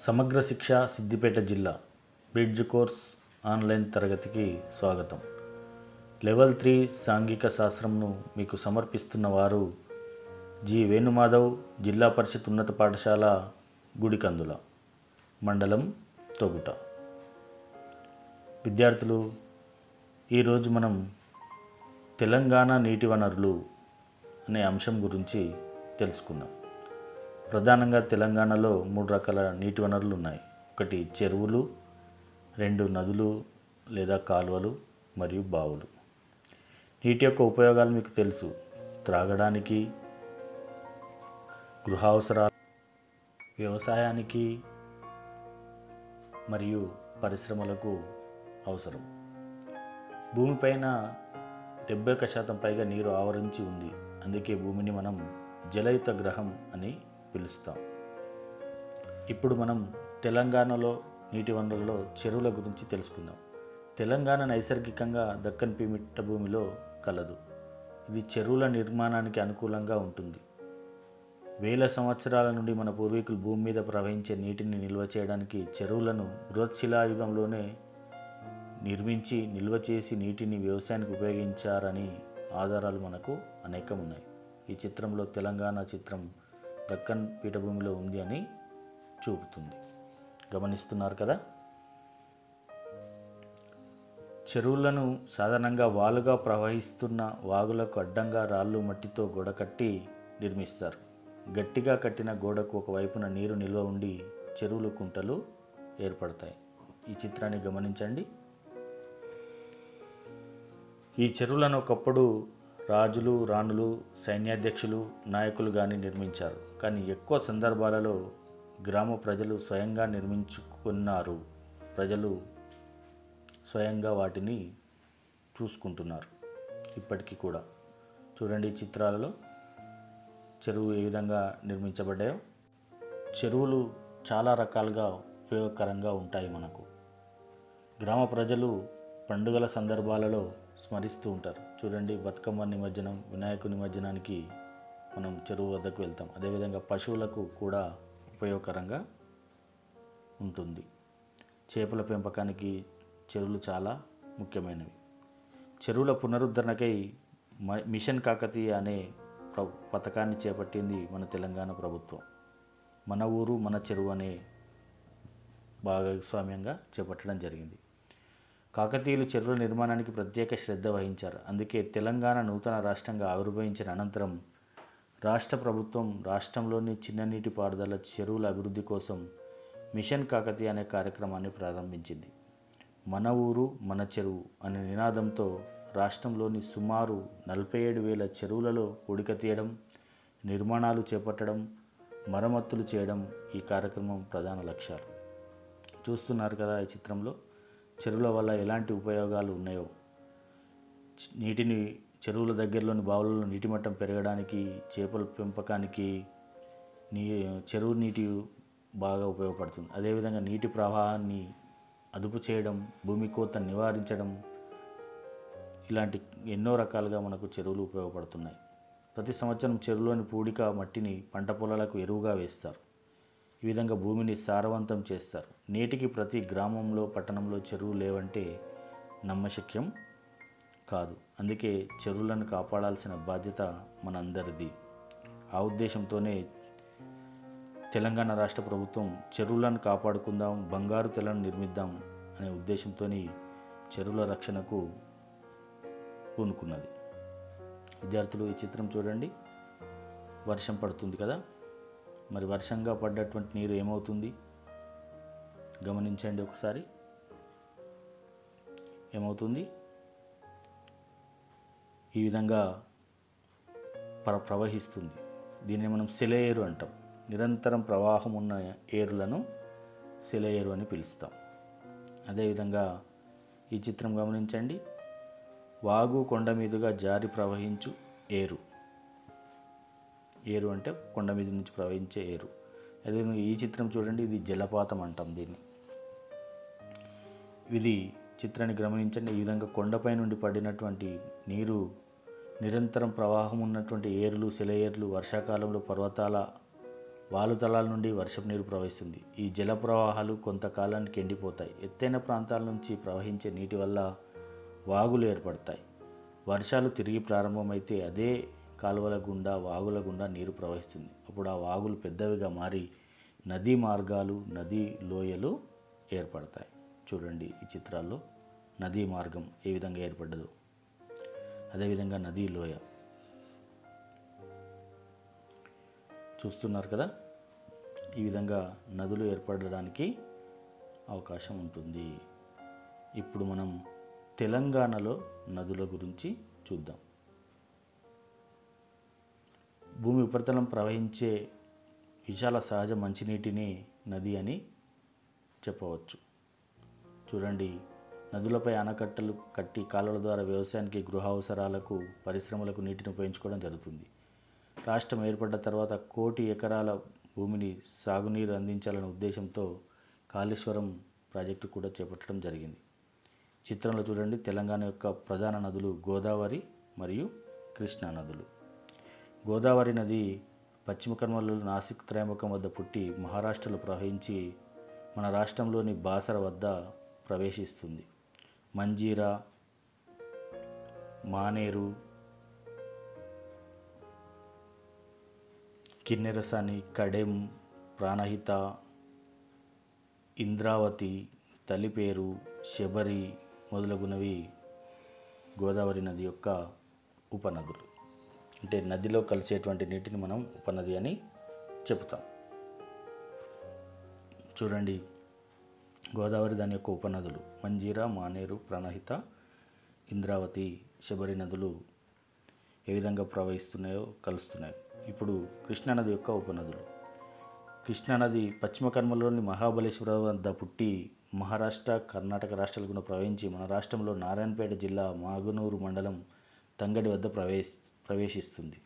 సమగ్ర శిక్ష సిద్దిపేట జిల్లా బ్రిడ్జ్ కోర్స్ ఆన్లైన్ తరగతికి స్వాగతం లెవెల్ త్రీ సాంఘిక శాస్త్రంను మీకు సమర్పిస్తున్న వారు జి వేణుమాధవ్ జిల్లా పరిషత్ ఉన్నత పాఠశాల గుడికందుల మండలం తొగుట విద్యార్థులు ఈరోజు మనం తెలంగాణ నీటి వనరులు అనే అంశం గురించి తెలుసుకుందాం ప్రధానంగా తెలంగాణలో మూడు రకాల నీటి వనరులు ఉన్నాయి ఒకటి చెరువులు రెండు నదులు లేదా కాలువలు మరియు బావులు నీటి యొక్క ఉపయోగాలు మీకు తెలుసు త్రాగడానికి గృహ అవసరాలు వ్యవసాయానికి మరియు పరిశ్రమలకు అవసరం భూమిపైన డెబ్బై ఒక శాతం పైగా నీరు ఆవరించి ఉంది అందుకే భూమిని మనం జలయుత గ్రహం అని పిలుస్తాం ఇప్పుడు మనం తెలంగాణలో నీటి వనరులలో చెరువుల గురించి తెలుసుకుందాం తెలంగాణ నైసర్గికంగా దక్కన్ పిమిట్ట భూమిలో కలదు ఇది చెరువుల నిర్మాణానికి అనుకూలంగా ఉంటుంది వేల సంవత్సరాల నుండి మన పూర్వీకులు భూమి మీద ప్రవహించే నీటిని నిల్వ చేయడానికి చెరువులను బృహత్శిలాయుగంలోనే నిర్మించి నిల్వ చేసి నీటిని వ్యవసాయానికి ఉపయోగించారని ఆధారాలు మనకు అనేకం ఉన్నాయి ఈ చిత్రంలో తెలంగాణ చిత్రం దక్కన్ పీఠభూమిలో ఉంది అని చూపుతుంది గమనిస్తున్నారు కదా చెరువులను సాధారణంగా వాలుగా ప్రవహిస్తున్న వాగులకు అడ్డంగా రాళ్ళు మట్టితో గోడ కట్టి నిర్మిస్తారు గట్టిగా కట్టిన గోడకు ఒకవైపున నీరు నిల్వ ఉండి చెరువులు కుంటలు ఏర్పడతాయి ఈ చిత్రాన్ని గమనించండి ఈ చెరువులను ఒకప్పుడు రాజులు రాణులు సైన్యాధ్యక్షులు నాయకులు కానీ నిర్మించారు కానీ ఎక్కువ సందర్భాలలో గ్రామ ప్రజలు స్వయంగా నిర్మించుకున్నారు ప్రజలు స్వయంగా వాటిని చూసుకుంటున్నారు ఇప్పటికీ కూడా చూడండి ఈ చిత్రాలలో చెరువు ఏ విధంగా నిర్మించబడ్డాయో చెరువులు చాలా రకాలుగా ఉపయోగకరంగా ఉంటాయి మనకు గ్రామ ప్రజలు పండుగల సందర్భాలలో స్మరిస్తూ ఉంటారు చూడండి బతుకమ్మ నిమజ్జనం వినాయకు నిమజ్జనానికి మనం చెరువు వద్దకు వెళ్తాం అదేవిధంగా పశువులకు కూడా ఉపయోగకరంగా ఉంటుంది చేపల పెంపకానికి చెరువులు చాలా ముఖ్యమైనవి చెరువుల పునరుద్ధరణకై మ- మిషన్ కాకతీయ అనే ప్ర పథకాన్ని చేపట్టింది మన తెలంగాణ ప్రభుత్వం మన ఊరు మన చెరువు అనే భాగస్వామ్యంగా చేపట్టడం జరిగింది కాకతీయులు చెరువుల నిర్మాణానికి ప్రత్యేక శ్రద్ధ వహించారు అందుకే తెలంగాణ నూతన రాష్ట్రంగా ఆవిర్భవించిన అనంతరం రాష్ట్ర ప్రభుత్వం రాష్ట్రంలోని చిన్న నీటి పారుదల చెరువుల అభివృద్ధి కోసం మిషన్ కాకతీయ అనే కార్యక్రమాన్ని ప్రారంభించింది మన ఊరు మన చెరువు అనే నినాదంతో రాష్ట్రంలోని సుమారు నలభై ఏడు వేల చెరువులలో పూడిక తీయడం నిర్మాణాలు చేపట్టడం మరమ్మతులు చేయడం ఈ కార్యక్రమం ప్రధాన లక్ష్యాలు చూస్తున్నారు కదా ఈ చిత్రంలో చెరువుల వల్ల ఎలాంటి ఉపయోగాలు ఉన్నాయో చి- నీటిని చెరువుల దగ్గరలోని బావులలో నీటి మట్టం పెరగడానికి చేపల పెంపకానికి నీ చెరువు నీటి బాగా ఉపయోగపడుతుంది అదేవిధంగా నీటి ప్రవాహాన్ని అదుపు చేయడం భూమి కోత నివారించడం ఇలాంటి ఎన్నో రకాలుగా మనకు చెరువులు ఉపయోగపడుతున్నాయి ప్రతి సంవత్సరం చెరువులోని పూడిక మట్టిని పంట పొలాలకు ఎరువుగా వేస్తారు ఈ విధంగా భూమిని సారవంతం చేస్తారు నేటికి ప్రతి గ్రామంలో పట్టణంలో చెరువు లేవంటే నమ్మశక్యం కాదు అందుకే చెరువులను కాపాడాల్సిన బాధ్యత మనందరిది ఆ ఉద్దేశంతోనే తెలంగాణ రాష్ట్ర ప్రభుత్వం చెరువులను కాపాడుకుందాం బంగారు తెలను నిర్మిద్దాం అనే ఉద్దేశంతో చెరువుల రక్షణకు పూనుకున్నది విద్యార్థులు ఈ చిత్రం చూడండి వర్షం పడుతుంది కదా మరి వర్షంగా పడ్డటువంటి నీరు ఏమవుతుంది గమనించండి ఒకసారి ఏమవుతుంది ఈ విధంగా ప్ర ప్రవహిస్తుంది దీన్ని మనం సెలయేరు అంటాం నిరంతరం ప్రవాహం ఉన్న ఏరులను సెలయేరు అని పిలుస్తాం అదేవిధంగా ఈ చిత్రం గమనించండి వాగు కొండ మీదుగా జారి ప్రవహించు ఏరు ఏరు అంటే కొండ మీద నుంచి ప్రవహించే ఏరు అదేవిధంగా ఈ చిత్రం చూడండి ఇది జలపాతం అంటాం దీన్ని ఇది చిత్రాన్ని గమనించండి ఈ విధంగా కొండపై నుండి పడినటువంటి నీరు నిరంతరం ప్రవాహం ఉన్నటువంటి ఏరులు సెలయేర్లు వర్షాకాలంలో పర్వతాల వాలుతలాల నుండి వర్షపు నీరు ప్రవహిస్తుంది ఈ జల ప్రవాహాలు కొంతకాలానికి ఎండిపోతాయి ఎత్తైన ప్రాంతాల నుంచి ప్రవహించే నీటి వల్ల వాగులు ఏర్పడతాయి వర్షాలు తిరిగి ప్రారంభమైతే అదే కాలువల గుండా వాగుల గుండా నీరు ప్రవహిస్తుంది అప్పుడు ఆ వాగులు పెద్దవిగా మారి నదీ మార్గాలు నదీ లోయలు ఏర్పడతాయి చూడండి ఈ చిత్రాల్లో నదీ మార్గం ఏ విధంగా ఏర్పడ్డదో అదేవిధంగా నదీ లోయ చూస్తున్నారు కదా ఈ విధంగా నదులు ఏర్పడడానికి అవకాశం ఉంటుంది ఇప్పుడు మనం తెలంగాణలో నదుల గురించి చూద్దాం భూమి ఉపరితలం ప్రవహించే విశాల సహజ మంచినీటిని నది అని చెప్పవచ్చు చూడండి నదులపై ఆనకట్టలు కట్టి కాలువల ద్వారా వ్యవసాయానికి గృహ అవసరాలకు పరిశ్రమలకు నీటిని ఉపయోగించుకోవడం జరుగుతుంది రాష్ట్రం ఏర్పడ్డ తర్వాత కోటి ఎకరాల భూమిని సాగునీరు అందించాలనే ఉద్దేశంతో కాళేశ్వరం ప్రాజెక్టు కూడా చేపట్టడం జరిగింది చిత్రంలో చూడండి తెలంగాణ యొక్క ప్రధాన నదులు గోదావరి మరియు కృష్ణా నదులు గోదావరి నది పశ్చిమ కనుమలలో నాసిక్ త్రయంబకం వద్ద పుట్టి మహారాష్ట్రలో ప్రవహించి మన రాష్ట్రంలోని బాసర వద్ద ప్రవేశిస్తుంది మంజీరా మానేరు కిన్నెరసాని కడెం ప్రాణహిత ఇంద్రావతి తలిపేరు శబరి మొదలగునవి గోదావరి నది యొక్క ఉపనదులు అంటే నదిలో కలిసేటువంటి నీటిని మనం ఉపనది అని చెబుతాం చూడండి గోదావరి దాని యొక్క ఉపనదులు మంజీరా మానేరు ప్రాణహిత ఇంద్రావతి శబరి నదులు ఏ విధంగా ప్రవహిస్తున్నాయో కలుస్తున్నాయో ఇప్పుడు కృష్ణానది యొక్క ఉపనదులు కృష్ణానది పశ్చిమ కనుమలోని మహాబలేశ్వరం వద్ద పుట్టి మహారాష్ట్ర కర్ణాటక రాష్ట్రాల గుండా ప్రవహించి మన రాష్ట్రంలో నారాయణపేట జిల్లా మాగునూరు మండలం తంగడి వద్ద ప్రవేశ ప్రవేశిస్తుంది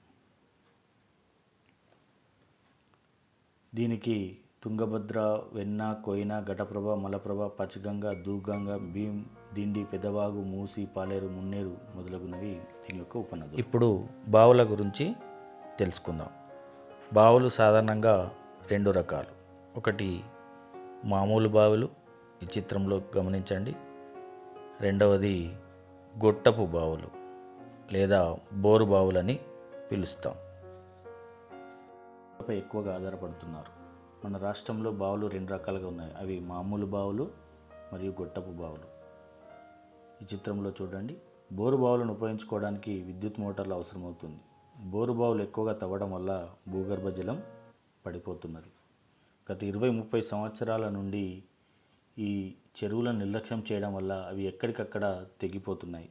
దీనికి తుంగభద్ర వెన్న కోయిన ఘటప్రభ మలప్రభ పచ్చగంగ దూగంగ భీం దిండి పెదవాగు మూసి పాలేరు మున్నేరు మొదలగునవి దీని యొక్క ఉపనదులు ఇప్పుడు బావుల గురించి తెలుసుకుందాం బావులు సాధారణంగా రెండు రకాలు ఒకటి మామూలు బావులు ఈ చిత్రంలో గమనించండి రెండవది గొట్టపు బావులు లేదా బోరు బావులని పిలుస్తాం పై ఎక్కువగా ఆధారపడుతున్నారు మన రాష్ట్రంలో బావులు రెండు రకాలుగా ఉన్నాయి అవి మామూలు బావులు మరియు గొట్టపు బావులు ఈ చిత్రంలో చూడండి బోరు బావులను ఉపయోగించుకోవడానికి విద్యుత్ మోటార్లు అవసరమవుతుంది బోరు బావులు ఎక్కువగా తవ్వడం వల్ల భూగర్భ జలం పడిపోతున్నది గత ఇరవై ముప్పై సంవత్సరాల నుండి ఈ చెరువులను నిర్లక్ష్యం చేయడం వల్ల అవి ఎక్కడికక్కడ తెగిపోతున్నాయి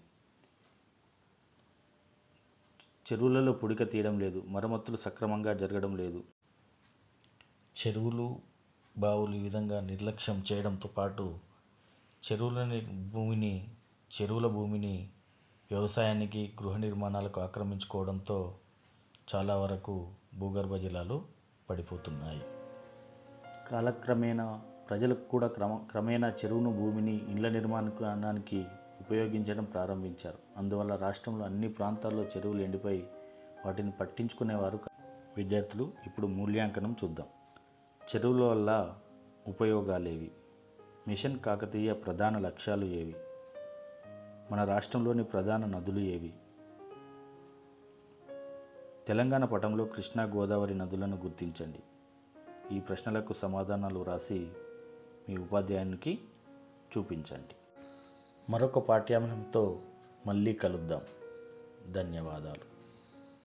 చెరువులలో పుడిక తీయడం లేదు మరమ్మతులు సక్రమంగా జరగడం లేదు చెరువులు బావులు ఈ విధంగా నిర్లక్ష్యం చేయడంతో పాటు చెరువులని భూమిని చెరువుల భూమిని వ్యవసాయానికి గృహ నిర్మాణాలకు ఆక్రమించుకోవడంతో చాలా వరకు భూగర్భ జలాలు పడిపోతున్నాయి కాలక్రమేణా ప్రజలకు కూడా క్రమ క్రమేణా చెరువును భూమిని ఇళ్ల నిర్మాణానికి ఉపయోగించడం ప్రారంభించారు అందువల్ల రాష్ట్రంలో అన్ని ప్రాంతాల్లో చెరువులు ఎండిపోయి వాటిని పట్టించుకునేవారు కా- విద్యార్థులు ఇప్పుడు మూల్యాంకనం చూద్దాం చెరువుల వల్ల ఉపయోగాలేవి మిషన్ కాకతీయ ప్రధాన లక్ష్యాలు ఏవి మన రాష్ట్రంలోని ప్రధాన నదులు ఏవి తెలంగాణ పటంలో కృష్ణా గోదావరి నదులను గుర్తించండి ఈ ప్రశ్నలకు సమాధానాలు రాసి మీ ఉపాధ్యాయునికి చూపించండి మరొక పాఠ్యాంశంతో మళ్ళీ కలుద్దాం ధన్యవాదాలు